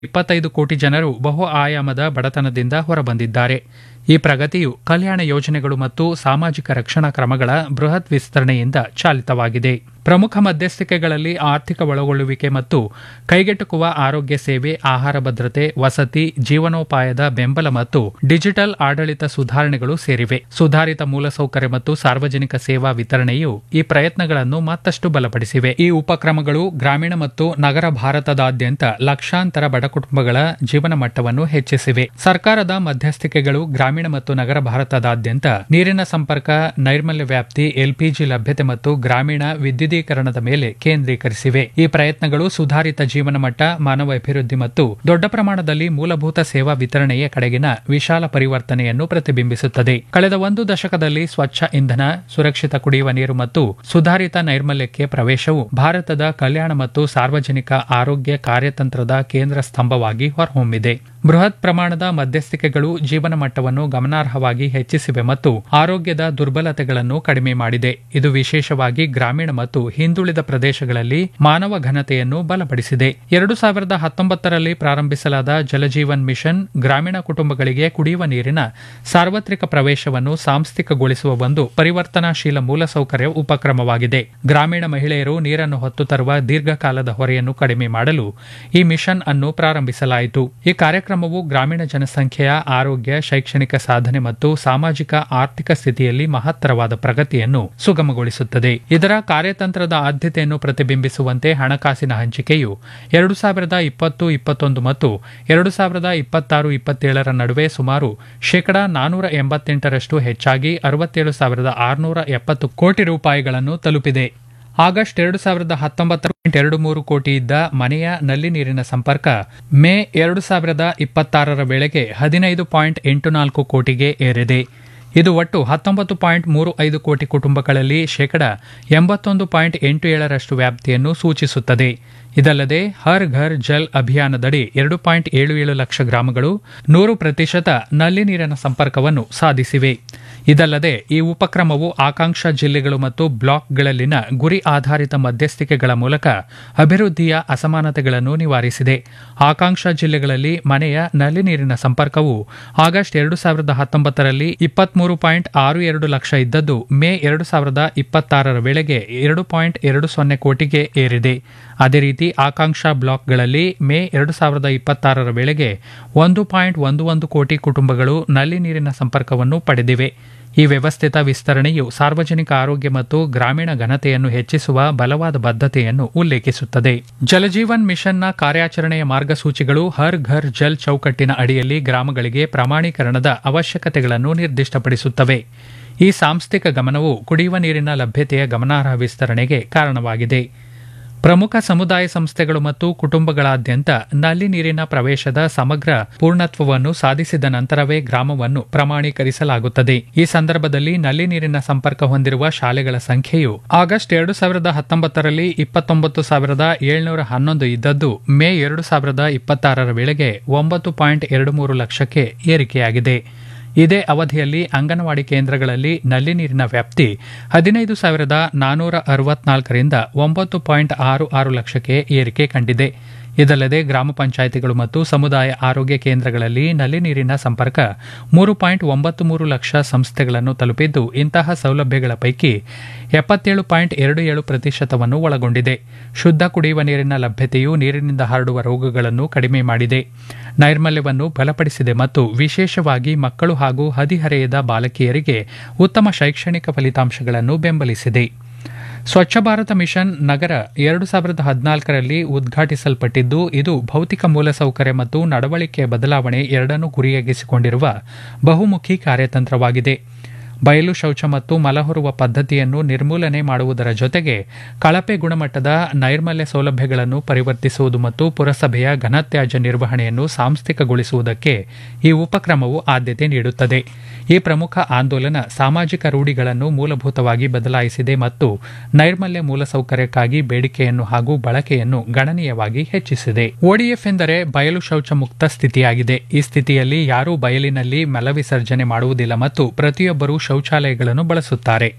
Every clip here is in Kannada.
ಇಪ್ಪತ್ತೈದು ಕೋಟಿ ಜನರು ಬಹು ಆಯಾಮದ ಬಡತನದಿಂದ ಹೊರಬಂದಿದ್ದಾರೆ ಈ ಪ್ರಗತಿಯು ಕಲ್ಯಾಣ ಯೋಜನೆಗಳು ಮತ್ತು ಸಾಮಾಜಿಕ ರಕ್ಷಣಾ ಕ್ರಮಗಳ ಬೃಹತ್ ವಿಸ್ತರಣೆಯಿಂದ ಚಾಲಿತವಾಗಿದೆ ಪ್ರಮುಖ ಮಧ್ಯಸ್ಥಿಕೆಗಳಲ್ಲಿ ಆರ್ಥಿಕ ಒಳಗೊಳ್ಳುವಿಕೆ ಮತ್ತು ಕೈಗೆಟುಕುವ ಆರೋಗ್ಯ ಸೇವೆ ಆಹಾರ ಭದ್ರತೆ ವಸತಿ ಜೀವನೋಪಾಯದ ಬೆಂಬಲ ಮತ್ತು ಡಿಜಿಟಲ್ ಆಡಳಿತ ಸುಧಾರಣೆಗಳು ಸೇರಿವೆ ಸುಧಾರಿತ ಮೂಲಸೌಕರ್ಯ ಮತ್ತು ಸಾರ್ವಜನಿಕ ಸೇವಾ ವಿತರಣೆಯು ಈ ಪ್ರಯತ್ನಗಳನ್ನು ಮತ್ತಷ್ಟು ಬಲಪಡಿಸಿವೆ ಈ ಉಪಕ್ರಮಗಳು ಗ್ರಾಮೀಣ ಮತ್ತು ನಗರ ಭಾರತದಾದ್ಯಂತ ಲಕ್ಷಾಂತರ ಬಡ ಕುಟುಂಬಗಳ ಜೀವನ ಮಟ್ಟವನ್ನು ಹೆಚ್ಚಿಸಿವೆ ಸರ್ಕಾರದ ಮಧ್ಯಸ್ಥಿಕೆಗಳು ಗ್ರಾಮೀಣ ಮತ್ತು ನಗರ ಭಾರತದಾದ್ಯಂತ ನೀರಿನ ಸಂಪರ್ಕ ನೈರ್ಮಲ್ಯ ವ್ಯಾಪ್ತಿ ಎಲ್ಪಿಜಿ ಲಭ್ಯತೆ ಮತ್ತು ಗ್ರಾಮೀಣ ವಿದ್ಯುದೀಕರಣದ ಮೇಲೆ ಕೇಂದ್ರೀಕರಿಸಿವೆ ಈ ಪ್ರಯತ್ನಗಳು ಸುಧಾರಿತ ಜೀವನ ಮಟ್ಟ ಮಾನವ ಅಭಿವೃದ್ಧಿ ಮತ್ತು ದೊಡ್ಡ ಪ್ರಮಾಣದಲ್ಲಿ ಮೂಲಭೂತ ಸೇವಾ ವಿತರಣೆಯ ಕಡೆಗಿನ ವಿಶಾಲ ಪರಿವರ್ತನೆಯನ್ನು ಪ್ರತಿಬಿಂಬಿಸುತ್ತದೆ ಕಳೆದ ಒಂದು ದಶಕದಲ್ಲಿ ಸ್ವಚ್ಛ ಇಂಧನ ಸುರಕ್ಷಿತ ಕುಡಿಯುವ ನೀರು ಮತ್ತು ಸುಧಾರಿತ ನೈರ್ಮಲ್ಯಕ್ಕೆ ಪ್ರವೇಶವು ಭಾರತದ ಕಲ್ಯಾಣ ಮತ್ತು ಸಾರ್ವಜನಿಕ ಆರೋಗ್ಯ ಕಾರ್ಯತಂತ್ರದ ಕೇಂದ್ರ ಸ್ತಂಭವಾಗಿ ಹೊರಹೊಮ್ಮಿದೆ ಬೃಹತ್ ಪ್ರಮಾಣದ ಮಧ್ಯಸ್ಥಿಕೆಗಳು ಜೀವನ ಮಟ್ಟವನ್ನು ಗಮನಾರ್ಹವಾಗಿ ಹೆಚ್ಚಿಸಿವೆ ಮತ್ತು ಆರೋಗ್ಯದ ದುರ್ಬಲತೆಗಳನ್ನು ಕಡಿಮೆ ಮಾಡಿದೆ ಇದು ವಿಶೇಷವಾಗಿ ಗ್ರಾಮೀಣ ಮತ್ತು ಹಿಂದುಳಿದ ಪ್ರದೇಶಗಳಲ್ಲಿ ಮಾನವ ಘನತೆಯನ್ನು ಬಲಪಡಿಸಿದೆ ಎರಡು ಸಾವಿರದ ಹತ್ತೊಂಬತ್ತರಲ್ಲಿ ಪ್ರಾರಂಭಿಸಲಾದ ಜಲಜೀವನ್ ಮಿಷನ್ ಗ್ರಾಮೀಣ ಕುಟುಂಬಗಳಿಗೆ ಕುಡಿಯುವ ನೀರಿನ ಸಾರ್ವತ್ರಿಕ ಪ್ರವೇಶವನ್ನು ಸಾಂಸ್ಥಿಕಗೊಳಿಸುವ ಒಂದು ಪರಿವರ್ತನಾಶೀಲ ಮೂಲಸೌಕರ್ಯ ಉಪಕ್ರಮವಾಗಿದೆ ಗ್ರಾಮೀಣ ಮಹಿಳೆಯರು ನೀರನ್ನು ಹೊತ್ತು ತರುವ ದೀರ್ಘಕಾಲದ ಹೊರೆಯನ್ನು ಕಡಿಮೆ ಮಾಡಲು ಈ ಮಿಷನ್ ಅನ್ನು ಪ್ರಾರಂಭಿಸಲಾಯಿತು ಈ ಕಾರ್ಯಕ್ರಮವು ಗ್ರಾಮೀಣ ಜನಸಂಖ್ಯೆಯ ಆರೋಗ್ಯ ಶೈಕ್ಷಣಿಕ ಸಾಧನೆ ಮತ್ತು ಸಾಮಾಜಿಕ ಆರ್ಥಿಕ ಸ್ಥಿತಿಯಲ್ಲಿ ಮಹತ್ತರವಾದ ಪ್ರಗತಿಯನ್ನು ಸುಗಮಗೊಳಿಸುತ್ತದೆ ಇದರ ಕಾರ್ಯತಂತ್ರದ ಆದ್ಯತೆಯನ್ನು ಪ್ರತಿಬಿಂಬಿಸುವಂತೆ ಹಣಕಾಸಿನ ಹಂಚಿಕೆಯು ಎರಡು ಸಾವಿರದ ಇಪ್ಪತ್ತು ಇಪ್ಪತ್ತೊಂದು ಮತ್ತು ಎರಡು ಸಾವಿರದ ಇಪ್ಪತ್ತಾರು ಇಪ್ಪತ್ತೇಳರ ನಡುವೆ ಸುಮಾರು ಶೇಕಡಾ ನಾನೂರ ಎಂಬತ್ತೆಂಟರಷ್ಟು ಹೆಚ್ಚಾಗಿ ಅರವತ್ತೇಳು ಸಾವಿರದ ಆರುನೂರ ಎಪ್ಪತ್ತು ಕೋಟಿ ರೂಪಾಯಿಗಳನ್ನು ತಲುಪಿದೆ ಆಗಸ್ಟ್ ಎರಡು ಸಾವಿರದ ಹತ್ತೊಂಬತ್ತರ ಪಾಯಿಂಟ್ ಎರಡು ಮೂರು ಕೋಟಿ ಇದ್ದ ಮನೆಯ ನಲ್ಲಿ ನೀರಿನ ಸಂಪರ್ಕ ಮೇ ಎರಡು ಸಾವಿರದ ಇಪ್ಪತ್ತಾರರ ವೇಳೆಗೆ ಹದಿನೈದು ಪಾಯಿಂಟ್ ಎಂಟು ನಾಲ್ಕು ಕೋಟಿಗೆ ಏರಿದೆ ಇದು ಒಟ್ಟು ಹತ್ತೊಂಬತ್ತು ಪಾಯಿಂಟ್ ಮೂರು ಐದು ಕೋಟಿ ಕುಟುಂಬಗಳಲ್ಲಿ ಶೇಕಡ ಎಂಬತ್ತೊಂದು ಪಾಯಿಂಟ್ ಎಂಟು ಏಳರಷ್ಟು ವ್ಯಾಪ್ತಿಯನ್ನು ಸೂಚಿಸುತ್ತದೆ ಇದಲ್ಲದೆ ಹರ್ ಘರ್ ಜಲ್ ಅಭಿಯಾನದಡಿ ಎರಡು ಪಾಯಿಂಟ್ ಏಳು ಏಳು ಲಕ್ಷ ಗ್ರಾಮಗಳು ನೂರು ಪ್ರತಿಶತ ನಲ್ಲಿ ನೀರಿನ ಸಂಪರ್ಕವನ್ನು ಸಾಧಿಸಿವೆ ಇದಲ್ಲದೆ ಈ ಉಪಕ್ರಮವು ಆಕಾಂಕ್ಷ ಜಿಲ್ಲೆಗಳು ಮತ್ತು ಬ್ಲಾಕ್ಗಳಲ್ಲಿನ ಗುರಿ ಆಧಾರಿತ ಮಧ್ಯಸ್ಥಿಕೆಗಳ ಮೂಲಕ ಅಭಿವೃದ್ಧಿಯ ಅಸಮಾನತೆಗಳನ್ನು ನಿವಾರಿಸಿದೆ ಆಕಾಂಕ್ಷ ಜಿಲ್ಲೆಗಳಲ್ಲಿ ಮನೆಯ ನಲ್ಲಿ ನೀರಿನ ಸಂಪರ್ಕವು ಆಗಸ್ಟ್ ಎರಡು ಸಾವಿರದ ಹತ್ತೊಂಬತ್ತರಲ್ಲಿ ಇಪ್ಪತ್ಮೂರು ಪಾಯಿಂಟ್ ಆರು ಎರಡು ಲಕ್ಷ ಇದ್ದದ್ದು ಮೇ ಎರಡು ಸಾವಿರದ ಇಪ್ಪತ್ತಾರರ ವೇಳೆಗೆ ಎರಡು ಪಾಯಿಂಟ್ ಎರಡು ಸೊನ್ನೆ ಕೋಟಿಗೆ ಏರಿದೆ ಅದೇ ರೀತಿ ಆಕಾಂಕ್ಷ ಬ್ಲಾಕ್ಗಳಲ್ಲಿ ಮೇ ಎರಡು ಸಾವಿರದ ಇಪ್ಪತ್ತಾರರ ವೇಳೆಗೆ ಒಂದು ಪಾಯಿಂಟ್ ಒಂದು ಒಂದು ಕೋಟಿ ಕುಟುಂಬಗಳು ನಲ್ಲಿ ನೀರಿನ ಸಂಪರ್ಕವನ್ನು ಪಡೆದಿವೆ ಈ ವ್ಯವಸ್ಥಿತ ವಿಸ್ತರಣೆಯು ಸಾರ್ವಜನಿಕ ಆರೋಗ್ಯ ಮತ್ತು ಗ್ರಾಮೀಣ ಘನತೆಯನ್ನು ಹೆಚ್ಚಿಸುವ ಬಲವಾದ ಬದ್ಧತೆಯನ್ನು ಉಲ್ಲೇಖಿಸುತ್ತದೆ ಜಲಜೀವನ್ ಮಿಷನ್ನ ಕಾರ್ಯಾಚರಣೆಯ ಮಾರ್ಗಸೂಚಿಗಳು ಹರ್ ಘರ್ ಜಲ್ ಚೌಕಟ್ಟಿನ ಅಡಿಯಲ್ಲಿ ಗ್ರಾಮಗಳಿಗೆ ಪ್ರಮಾಣೀಕರಣದ ಅವಶ್ಯಕತೆಗಳನ್ನು ನಿರ್ದಿಷ್ಟಪಡಿಸುತ್ತವೆ ಈ ಸಾಂಸ್ಥಿಕ ಗಮನವು ಕುಡಿಯುವ ನೀರಿನ ಲಭ್ಯತೆಯ ಗಮನಾರ್ಹ ವಿಸ್ತರಣೆಗೆ ಕಾರಣವಾಗಿದೆ ಪ್ರಮುಖ ಸಮುದಾಯ ಸಂಸ್ಥೆಗಳು ಮತ್ತು ಕುಟುಂಬಗಳಾದ್ಯಂತ ನಲ್ಲಿ ನೀರಿನ ಪ್ರವೇಶದ ಸಮಗ್ರ ಪೂರ್ಣತ್ವವನ್ನು ಸಾಧಿಸಿದ ನಂತರವೇ ಗ್ರಾಮವನ್ನು ಪ್ರಮಾಣೀಕರಿಸಲಾಗುತ್ತದೆ ಈ ಸಂದರ್ಭದಲ್ಲಿ ನಲ್ಲಿ ನೀರಿನ ಸಂಪರ್ಕ ಹೊಂದಿರುವ ಶಾಲೆಗಳ ಸಂಖ್ಯೆಯು ಆಗಸ್ಟ್ ಎರಡು ಸಾವಿರದ ಹತ್ತೊಂಬತ್ತರಲ್ಲಿ ಇಪ್ಪತ್ತೊಂಬತ್ತು ಸಾವಿರದ ಏಳ್ನೂರ ಹನ್ನೊಂದು ಇದ್ದದ್ದು ಮೇ ಎರಡು ಸಾವಿರದ ಇಪ್ಪತ್ತಾರರ ವೇಳೆಗೆ ಒಂಬತ್ತು ಪಾಯಿಂಟ್ ಎರಡು ಮೂರು ಲಕ್ಷಕ್ಕೆ ಏರಿಕೆಯಾಗಿದೆ ಇದೇ ಅವಧಿಯಲ್ಲಿ ಅಂಗನವಾಡಿ ಕೇಂದ್ರಗಳಲ್ಲಿ ನಲ್ಲಿ ನೀರಿನ ವ್ಯಾಪ್ತಿ ಹದಿನೈದು ಸಾವಿರದ ನಾನೂರ ಅರವತ್ನಾಲ್ಕರಿಂದ ಒಂಬತ್ತು ಪಾಯಿಂಟ್ ಆರು ಆರು ಲಕ್ಷಕ್ಕೆ ಏರಿಕೆ ಕಂಡಿದೆ ಇದಲ್ಲದೆ ಗ್ರಾಮ ಪಂಚಾಯಿತಿಗಳು ಮತ್ತು ಸಮುದಾಯ ಆರೋಗ್ಯ ಕೇಂದ್ರಗಳಲ್ಲಿ ನಲ್ಲಿ ನೀರಿನ ಸಂಪರ್ಕ ಮೂರು ಪಾಯಿಂಟ್ ಒಂಬತ್ತು ಮೂರು ಲಕ್ಷ ಸಂಸ್ಥೆಗಳನ್ನು ತಲುಪಿದ್ದು ಇಂತಹ ಸೌಲಭ್ಯಗಳ ಪೈಕಿ ಎಪ್ಪತ್ತೇಳು ಪಾಯಿಂಟ್ ಎರಡು ಏಳು ಪ್ರತಿಶತವನ್ನು ಒಳಗೊಂಡಿದೆ ಶುದ್ಧ ಕುಡಿಯುವ ನೀರಿನ ಲಭ್ಯತೆಯು ನೀರಿನಿಂದ ಹರಡುವ ರೋಗಗಳನ್ನು ಕಡಿಮೆ ಮಾಡಿದೆ ನೈರ್ಮಲ್ಯವನ್ನು ಬಲಪಡಿಸಿದೆ ಮತ್ತು ವಿಶೇಷವಾಗಿ ಮಕ್ಕಳು ಹಾಗೂ ಹದಿಹರೆಯದ ಬಾಲಕಿಯರಿಗೆ ಉತ್ತಮ ಶೈಕ್ಷಣಿಕ ಫಲಿತಾಂಶಗಳನ್ನು ಬೆಂಬಲಿಸಿದೆ ಸ್ವಚ್ಛ ಭಾರತ ಮಿಷನ್ ನಗರ ಎರಡು ಸಾವಿರದ ಹದಿನಾಲ್ಕರಲ್ಲಿ ಉದ್ಘಾಟಿಸಲ್ಪಟ್ಟಿದ್ದು ಇದು ಭೌತಿಕ ಮೂಲಸೌಕರ್ಯ ಮತ್ತು ನಡವಳಿಕೆಯ ಬದಲಾವಣೆ ಎರಡನ್ನೂ ಗುರಿಯಾಗಿಸಿಕೊಂಡಿರುವ ಬಹುಮುಖಿ ಕಾರ್ಯತಂತ್ರವಾಗಿದೆ ಬಯಲು ಶೌಚ ಮತ್ತು ಮಲಹೊರುವ ಪದ್ಧತಿಯನ್ನು ನಿರ್ಮೂಲನೆ ಮಾಡುವುದರ ಜೊತೆಗೆ ಕಳಪೆ ಗುಣಮಟ್ಟದ ನೈರ್ಮಲ್ಯ ಸೌಲಭ್ಯಗಳನ್ನು ಪರಿವರ್ತಿಸುವುದು ಮತ್ತು ಪುರಸಭೆಯ ಘನತ್ಯಾಜ್ಯ ನಿರ್ವಹಣೆಯನ್ನು ಸಾಂಸ್ಥಿಕಗೊಳಿಸುವುದಕ್ಕೆ ಈ ಉಪಕ್ರಮವು ಆದ್ಯತೆ ನೀಡುತ್ತದೆ ಈ ಪ್ರಮುಖ ಆಂದೋಲನ ಸಾಮಾಜಿಕ ರೂಢಿಗಳನ್ನು ಮೂಲಭೂತವಾಗಿ ಬದಲಾಯಿಸಿದೆ ಮತ್ತು ನೈರ್ಮಲ್ಯ ಮೂಲಸೌಕರ್ಯಕ್ಕಾಗಿ ಬೇಡಿಕೆಯನ್ನು ಹಾಗೂ ಬಳಕೆಯನ್ನು ಗಣನೀಯವಾಗಿ ಹೆಚ್ಚಿಸಿದೆ ಒಡಿಎಫ್ ಎಂದರೆ ಬಯಲು ಶೌಚ ಮುಕ್ತ ಸ್ಥಿತಿಯಾಗಿದೆ ಈ ಸ್ಥಿತಿಯಲ್ಲಿ ಯಾರೂ ಬಯಲಿನಲ್ಲಿ ಮಲವಿಸರ್ಜನೆ ಮಾಡುವುದಿಲ್ಲ ಮತ್ತು ಪ್ರತಿಯೊಬ್ಬರೂ ಶೌಚಾಲಯಗಳನ್ನು ಬಳಸುತ್ತಾರೆ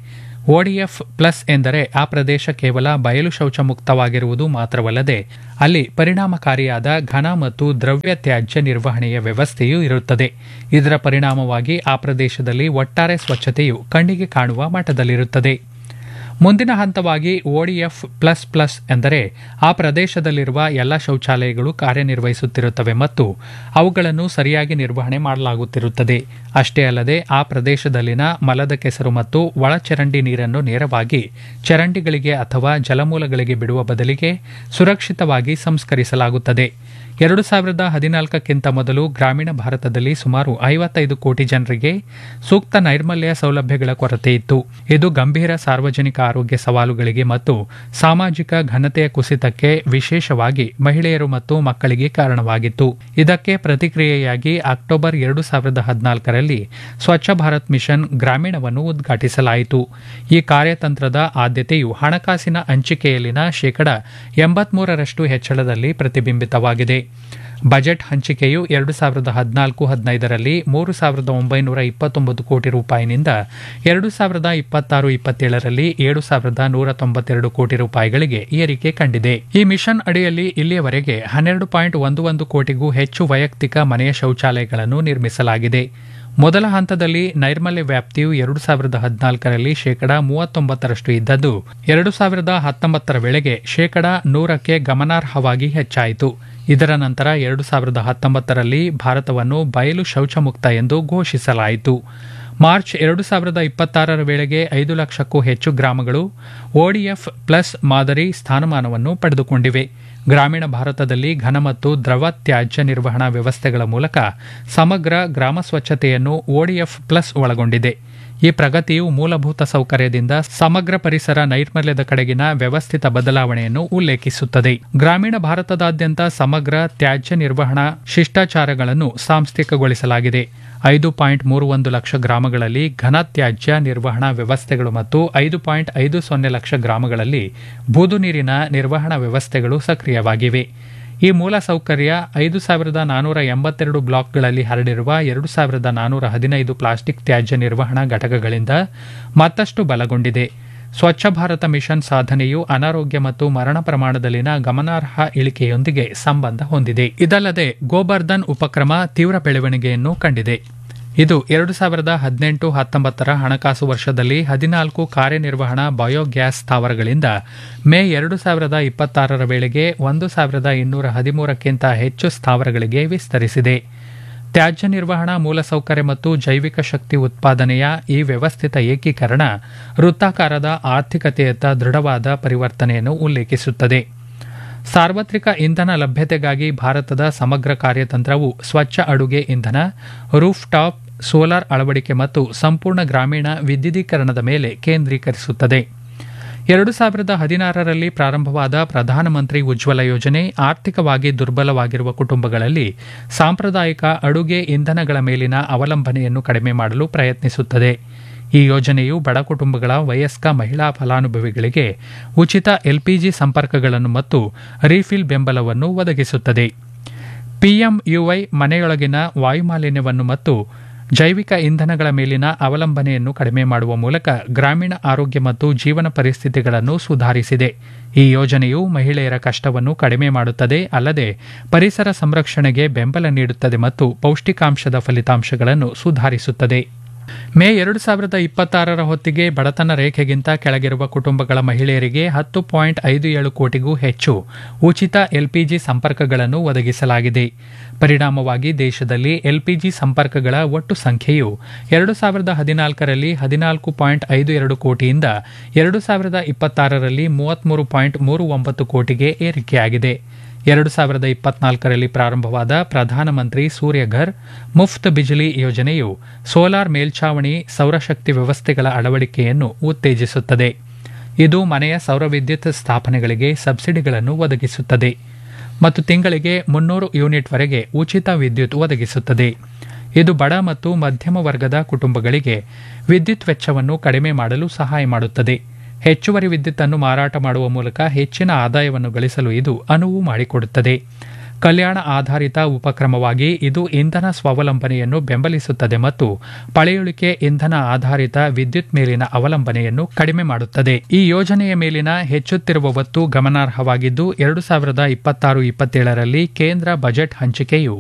ಒಡಿಎಫ್ ಪ್ಲಸ್ ಎಂದರೆ ಆ ಪ್ರದೇಶ ಕೇವಲ ಬಯಲು ಶೌಚ ಮುಕ್ತವಾಗಿರುವುದು ಮಾತ್ರವಲ್ಲದೆ ಅಲ್ಲಿ ಪರಿಣಾಮಕಾರಿಯಾದ ಘನ ಮತ್ತು ದ್ರವ್ಯ ತ್ಯಾಜ್ಯ ನಿರ್ವಹಣೆಯ ವ್ಯವಸ್ಥೆಯೂ ಇರುತ್ತದೆ ಇದರ ಪರಿಣಾಮವಾಗಿ ಆ ಪ್ರದೇಶದಲ್ಲಿ ಒಟ್ಟಾರೆ ಸ್ವಚ್ಛತೆಯು ಕಣ್ಣಿಗೆ ಕಾಣುವ ಮಟ್ಟದಲ್ಲಿರುತ್ತದೆ ಮುಂದಿನ ಹಂತವಾಗಿ ಒಡಿಎಫ್ ಪ್ಲಸ್ ಪ್ಲಸ್ ಎಂದರೆ ಆ ಪ್ರದೇಶದಲ್ಲಿರುವ ಎಲ್ಲ ಶೌಚಾಲಯಗಳು ಕಾರ್ಯನಿರ್ವಹಿಸುತ್ತಿರುತ್ತವೆ ಮತ್ತು ಅವುಗಳನ್ನು ಸರಿಯಾಗಿ ನಿರ್ವಹಣೆ ಮಾಡಲಾಗುತ್ತಿರುತ್ತದೆ ಅಷ್ಟೇ ಅಲ್ಲದೆ ಆ ಪ್ರದೇಶದಲ್ಲಿನ ಮಲದ ಕೆಸರು ಮತ್ತು ಒಳಚರಂಡಿ ನೀರನ್ನು ನೇರವಾಗಿ ಚರಂಡಿಗಳಿಗೆ ಅಥವಾ ಜಲಮೂಲಗಳಿಗೆ ಬಿಡುವ ಬದಲಿಗೆ ಸುರಕ್ಷಿತವಾಗಿ ಸಂಸ್ಕರಿಸಲಾಗುತ್ತದೆ ಎರಡು ಸಾವಿರದ ಹದಿನಾಲ್ಕಕ್ಕಿಂತ ಮೊದಲು ಗ್ರಾಮೀಣ ಭಾರತದಲ್ಲಿ ಸುಮಾರು ಐವತ್ತೈದು ಕೋಟಿ ಜನರಿಗೆ ಸೂಕ್ತ ನೈರ್ಮಲ್ಯ ಸೌಲಭ್ಯಗಳ ಕೊರತೆ ಇತ್ತು ಇದು ಗಂಭೀರ ಸಾರ್ವಜನಿಕ ಆರೋಗ್ಯ ಸವಾಲುಗಳಿಗೆ ಮತ್ತು ಸಾಮಾಜಿಕ ಘನತೆಯ ಕುಸಿತಕ್ಕೆ ವಿಶೇಷವಾಗಿ ಮಹಿಳೆಯರು ಮತ್ತು ಮಕ್ಕಳಿಗೆ ಕಾರಣವಾಗಿತ್ತು ಇದಕ್ಕೆ ಪ್ರತಿಕ್ರಿಯೆಯಾಗಿ ಅಕ್ಟೋಬರ್ ಎರಡು ಸಾವಿರದ ಹದಿನಾಲ್ಕರಲ್ಲಿ ಸ್ವಚ್ಛ ಭಾರತ್ ಮಿಷನ್ ಗ್ರಾಮೀಣವನ್ನು ಉದ್ಘಾಟಿಸಲಾಯಿತು ಈ ಕಾರ್ಯತಂತ್ರದ ಆದ್ಯತೆಯು ಹಣಕಾಸಿನ ಹಂಚಿಕೆಯಲ್ಲಿನ ಶೇಕಡ ಎಂಬತ್ಮೂರರಷ್ಟು ಹೆಚ್ಚಳದಲ್ಲಿ ಪ್ರತಿಬಿಂಬಿತವಾಗಿದೆ ಬಜೆಟ್ ಹಂಚಿಕೆಯು ಎರಡು ಸಾವಿರದ ಹದಿನಾಲ್ಕು ಹದಿನೈದರಲ್ಲಿ ಮೂರು ಸಾವಿರದ ಒಂಬೈನೂರ ಇಪ್ಪತ್ತೊಂಬತ್ತು ಕೋಟಿ ರೂಪಾಯಿನಿಂದ ಎರಡು ಸಾವಿರದ ಇಪ್ಪತ್ತಾರು ಇಪ್ಪತ್ತೇಳರಲ್ಲಿ ಏಳು ಸಾವಿರದ ನೂರ ತೊಂಬತ್ತೆರಡು ಕೋಟಿ ರೂಪಾಯಿಗಳಿಗೆ ಏರಿಕೆ ಕಂಡಿದೆ ಈ ಮಿಷನ್ ಅಡಿಯಲ್ಲಿ ಇಲ್ಲಿಯವರೆಗೆ ಹನ್ನೆರಡು ಪಾಯಿಂಟ್ ಒಂದು ಒಂದು ಕೋಟಿಗೂ ಹೆಚ್ಚು ವೈಯಕ್ತಿಕ ಮನೆಯ ಶೌಚಾಲಯಗಳನ್ನು ನಿರ್ಮಿಸಲಾಗಿದೆ ಮೊದಲ ಹಂತದಲ್ಲಿ ನೈರ್ಮಲ್ಯ ವ್ಯಾಪ್ತಿಯು ಎರಡು ಸಾವಿರದ ಹದಿನಾಲ್ಕರಲ್ಲಿ ಶೇಕಡಾ ಮೂವತ್ತೊಂಬತ್ತರಷ್ಟು ಇದ್ದದ್ದು ಎರಡು ಸಾವಿರದ ಹತ್ತೊಂಬತ್ತರ ವೇಳೆಗೆ ಶೇಕಡಾ ನೂರಕ್ಕೆ ಗಮನಾರ್ಹವಾಗಿ ಹೆಚ್ಚಾಯಿತು ಇದರ ನಂತರ ಎರಡು ಸಾವಿರದ ಹತ್ತೊಂಬತ್ತರಲ್ಲಿ ಭಾರತವನ್ನು ಬಯಲು ಶೌಚಮುಕ್ತ ಎಂದು ಘೋಷಿಸಲಾಯಿತು ಮಾರ್ಚ್ ಎರಡು ಸಾವಿರದ ಇಪ್ಪತ್ತಾರರ ವೇಳೆಗೆ ಐದು ಲಕ್ಷಕ್ಕೂ ಹೆಚ್ಚು ಗ್ರಾಮಗಳು ಒಡಿಎಫ್ ಪ್ಲಸ್ ಮಾದರಿ ಸ್ಥಾನಮಾನವನ್ನು ಪಡೆದುಕೊಂಡಿವೆ ಗ್ರಾಮೀಣ ಭಾರತದಲ್ಲಿ ಘನ ಮತ್ತು ದ್ರವ ತ್ಯಾಜ್ಯ ನಿರ್ವಹಣಾ ವ್ಯವಸ್ಥೆಗಳ ಮೂಲಕ ಸಮಗ್ರ ಗ್ರಾಮ ಸ್ವಚ್ಛತೆಯನ್ನು ಒಡಿಎಫ್ ಪ್ಲಸ್ ಒಳಗೊಂಡಿದೆ ಈ ಪ್ರಗತಿಯು ಮೂಲಭೂತ ಸೌಕರ್ಯದಿಂದ ಸಮಗ್ರ ಪರಿಸರ ನೈರ್ಮಲ್ಯದ ಕಡೆಗಿನ ವ್ಯವಸ್ಥಿತ ಬದಲಾವಣೆಯನ್ನು ಉಲ್ಲೇಖಿಸುತ್ತದೆ ಗ್ರಾಮೀಣ ಭಾರತದಾದ್ಯಂತ ಸಮಗ್ರ ತ್ಯಾಜ್ಯ ನಿರ್ವಹಣಾ ಶಿಷ್ಟಾಚಾರಗಳನ್ನು ಸಾಂಸ್ಥಿಕಗೊಳಿಸಲಾಗಿದೆ ಐದು ಪಾಯಿಂಟ್ ಮೂರು ಒಂದು ಲಕ್ಷ ಗ್ರಾಮಗಳಲ್ಲಿ ಘನ ತ್ಯಾಜ್ಯ ನಿರ್ವಹಣಾ ವ್ಯವಸ್ಥೆಗಳು ಮತ್ತು ಐದು ಪಾಯಿಂಟ್ ಐದು ಸೊನ್ನೆ ಲಕ್ಷ ಗ್ರಾಮಗಳಲ್ಲಿ ಬೂದು ನೀರಿನ ನಿರ್ವಹಣಾ ವ್ಯವಸ್ಥೆಗಳು ಸಕ್ರಿಯವಾಗಿವೆ ಈ ಮೂಲ ಸೌಕರ್ಯ ಐದು ಸಾವಿರದ ನಾನೂರ ಎಂಬತ್ತೆರಡು ಬ್ಲಾಕ್ಗಳಲ್ಲಿ ಹರಡಿರುವ ಎರಡು ಸಾವಿರದ ನಾನೂರ ಹದಿನೈದು ಪ್ಲಾಸ್ಟಿಕ್ ತ್ಯಾಜ್ಯ ನಿರ್ವಹಣಾ ಘಟಕಗಳಿಂದ ಮತ್ತಷ್ಟು ಬಲಗೊಂಡಿದೆ ಸ್ವಚ್ಛ ಭಾರತ ಮಿಷನ್ ಸಾಧನೆಯು ಅನಾರೋಗ್ಯ ಮತ್ತು ಮರಣ ಪ್ರಮಾಣದಲ್ಲಿನ ಗಮನಾರ್ಹ ಇಳಿಕೆಯೊಂದಿಗೆ ಸಂಬಂಧ ಹೊಂದಿದೆ ಇದಲ್ಲದೆ ಗೋಬರ್ಧನ್ ಉಪಕ್ರಮ ತೀವ್ರ ಬೆಳವಣಿಗೆಯನ್ನು ಕಂಡಿದೆ ಇದು ಎರಡು ಸಾವಿರದ ಹದಿನೆಂಟು ಹತ್ತೊಂಬತ್ತರ ಹಣಕಾಸು ವರ್ಷದಲ್ಲಿ ಹದಿನಾಲ್ಕು ಕಾರ್ಯನಿರ್ವಹಣಾ ಬಯೋಗ್ಯಾಸ್ ಸ್ಥಾವರಗಳಿಂದ ಮೇ ಎರಡು ಸಾವಿರದ ಇಪ್ಪತ್ತಾರರ ವೇಳೆಗೆ ಒಂದು ಸಾವಿರದ ಇನ್ನೂರ ಹದಿಮೂರಕ್ಕಿಂತ ಹೆಚ್ಚು ಸ್ಥಾವರಗಳಿಗೆ ವಿಸ್ತರಿಸಿದೆ ತ್ಯಾಜ್ಯ ನಿರ್ವಹಣಾ ಮೂಲಸೌಕರ್ಯ ಮತ್ತು ಜೈವಿಕ ಶಕ್ತಿ ಉತ್ಪಾದನೆಯ ಈ ವ್ಯವಸ್ಥಿತ ಏಕೀಕರಣ ವೃತ್ತಾಕಾರದ ಆರ್ಥಿಕತೆಯತ್ತ ದೃಢವಾದ ಪರಿವರ್ತನೆಯನ್ನು ಉಲ್ಲೇಖಿಸುತ್ತದೆ ಸಾರ್ವತ್ರಿಕ ಇಂಧನ ಲಭ್ಯತೆಗಾಗಿ ಭಾರತದ ಸಮಗ್ರ ಕಾರ್ಯತಂತ್ರವು ಸ್ವಚ್ಛ ಅಡುಗೆ ಇಂಧನ ರೂಫ್ ಟಾಪ್ ಸೋಲಾರ್ ಅಳವಡಿಕೆ ಮತ್ತು ಸಂಪೂರ್ಣ ಗ್ರಾಮೀಣ ವಿದ್ಯುದೀಕರಣದ ಮೇಲೆ ಕೇಂದ್ರೀಕರಿಸುತ್ತದೆ ಎರಡು ಸಾವಿರದ ಹದಿನಾರರಲ್ಲಿ ಪ್ರಾರಂಭವಾದ ಪ್ರಧಾನಮಂತ್ರಿ ಉಜ್ವಲ ಯೋಜನೆ ಆರ್ಥಿಕವಾಗಿ ದುರ್ಬಲವಾಗಿರುವ ಕುಟುಂಬಗಳಲ್ಲಿ ಸಾಂಪ್ರದಾಯಿಕ ಅಡುಗೆ ಇಂಧನಗಳ ಮೇಲಿನ ಅವಲಂಬನೆಯನ್ನು ಕಡಿಮೆ ಮಾಡಲು ಪ್ರಯತ್ನಿಸುತ್ತದೆ ಈ ಯೋಜನೆಯು ಬಡ ಕುಟುಂಬಗಳ ವಯಸ್ಕ ಮಹಿಳಾ ಫಲಾನುಭವಿಗಳಿಗೆ ಉಚಿತ ಎಲ್ಪಿಜಿ ಸಂಪರ್ಕಗಳನ್ನು ಮತ್ತು ರೀಫಿಲ್ ಬೆಂಬಲವನ್ನು ಒದಗಿಸುತ್ತದೆ ಪಿಎಂಯುವೈ ಮನೆಯೊಳಗಿನ ವಾಯುಮಾಲಿನ್ಯವನ್ನು ಮತ್ತು ಜೈವಿಕ ಇಂಧನಗಳ ಮೇಲಿನ ಅವಲಂಬನೆಯನ್ನು ಕಡಿಮೆ ಮಾಡುವ ಮೂಲಕ ಗ್ರಾಮೀಣ ಆರೋಗ್ಯ ಮತ್ತು ಜೀವನ ಪರಿಸ್ಥಿತಿಗಳನ್ನು ಸುಧಾರಿಸಿದೆ ಈ ಯೋಜನೆಯು ಮಹಿಳೆಯರ ಕಷ್ಟವನ್ನು ಕಡಿಮೆ ಮಾಡುತ್ತದೆ ಅಲ್ಲದೆ ಪರಿಸರ ಸಂರಕ್ಷಣೆಗೆ ಬೆಂಬಲ ನೀಡುತ್ತದೆ ಮತ್ತು ಪೌಷ್ಟಿಕಾಂಶದ ಫಲಿತಾಂಶಗಳನ್ನು ಸುಧಾರಿಸುತ್ತದೆ ಮೇ ಎರಡು ಸಾವಿರದ ಇಪ್ಪತ್ತಾರರ ಹೊತ್ತಿಗೆ ಬಡತನ ರೇಖೆಗಿಂತ ಕೆಳಗಿರುವ ಕುಟುಂಬಗಳ ಮಹಿಳೆಯರಿಗೆ ಹತ್ತು ಪಾಯಿಂಟ್ ಐದು ಏಳು ಕೋಟಿಗೂ ಹೆಚ್ಚು ಉಚಿತ ಎಲ್ಪಿಜಿ ಸಂಪರ್ಕಗಳನ್ನು ಒದಗಿಸಲಾಗಿದೆ ಪರಿಣಾಮವಾಗಿ ದೇಶದಲ್ಲಿ ಎಲ್ಪಿಜಿ ಸಂಪರ್ಕಗಳ ಒಟ್ಟು ಸಂಖ್ಯೆಯು ಎರಡು ಸಾವಿರದ ಹದಿನಾಲ್ಕರಲ್ಲಿ ಹದಿನಾಲ್ಕು ಪಾಯಿಂಟ್ ಐದು ಎರಡು ಕೋಟಿಯಿಂದ ಎರಡು ಸಾವಿರದ ಇಪ್ಪತ್ತಾರರಲ್ಲಿ ಮೂವತ್ಮೂರು ಪಾಯಿಂಟ್ ಮೂರು ಒಂಬತ್ತು ಕೋಟಿಗೆ ಏರಿಕೆಯಾಗಿದೆ ಎರಡು ಸಾವಿರದ ಇಪ್ಪತ್ನಾಲ್ಕರಲ್ಲಿ ಪ್ರಾರಂಭವಾದ ಪ್ರಧಾನಮಂತ್ರಿ ಸೂರ್ಯಘರ್ ಮುಫ್ತ್ ಬಿಜ್ಲಿ ಯೋಜನೆಯು ಸೋಲಾರ್ ಮೇಲ್ಛಾವಣಿ ಸೌರಶಕ್ತಿ ವ್ಯವಸ್ಥೆಗಳ ಅಳವಡಿಕೆಯನ್ನು ಉತ್ತೇಜಿಸುತ್ತದೆ ಇದು ಮನೆಯ ಸೌರ ವಿದ್ಯುತ್ ಸ್ಥಾಪನೆಗಳಿಗೆ ಸಬ್ಸಿಡಿಗಳನ್ನು ಒದಗಿಸುತ್ತದೆ ಮತ್ತು ತಿಂಗಳಿಗೆ ಮುನ್ನೂರು ಯೂನಿಟ್ವರೆಗೆ ಉಚಿತ ವಿದ್ಯುತ್ ಒದಗಿಸುತ್ತದೆ ಇದು ಬಡ ಮತ್ತು ಮಧ್ಯಮ ವರ್ಗದ ಕುಟುಂಬಗಳಿಗೆ ವಿದ್ಯುತ್ ವೆಚ್ಚವನ್ನು ಕಡಿಮೆ ಮಾಡಲು ಸಹಾಯ ಮಾಡುತ್ತದೆ ಹೆಚ್ಚುವರಿ ವಿದ್ಯುತ್ತನ್ನು ಮಾರಾಟ ಮಾಡುವ ಮೂಲಕ ಹೆಚ್ಚಿನ ಆದಾಯವನ್ನು ಗಳಿಸಲು ಇದು ಅನುವು ಮಾಡಿಕೊಡುತ್ತದೆ ಕಲ್ಯಾಣ ಆಧಾರಿತ ಉಪಕ್ರಮವಾಗಿ ಇದು ಇಂಧನ ಸ್ವಾವಲಂಬನೆಯನ್ನು ಬೆಂಬಲಿಸುತ್ತದೆ ಮತ್ತು ಪಳೆಯುಳಿಕೆ ಇಂಧನ ಆಧಾರಿತ ವಿದ್ಯುತ್ ಮೇಲಿನ ಅವಲಂಬನೆಯನ್ನು ಕಡಿಮೆ ಮಾಡುತ್ತದೆ ಈ ಯೋಜನೆಯ ಮೇಲಿನ ಹೆಚ್ಚುತ್ತಿರುವ ಒತ್ತು ಗಮನಾರ್ಹವಾಗಿದ್ದು ಎರಡು ಸಾವಿರದ ಇಪ್ಪತ್ತಾರು ಇಪ್ಪತ್ತೇಳರಲ್ಲಿ ಕೇಂದ್ರ ಬಜೆಟ್ ಹಂಚಿಕೆಯು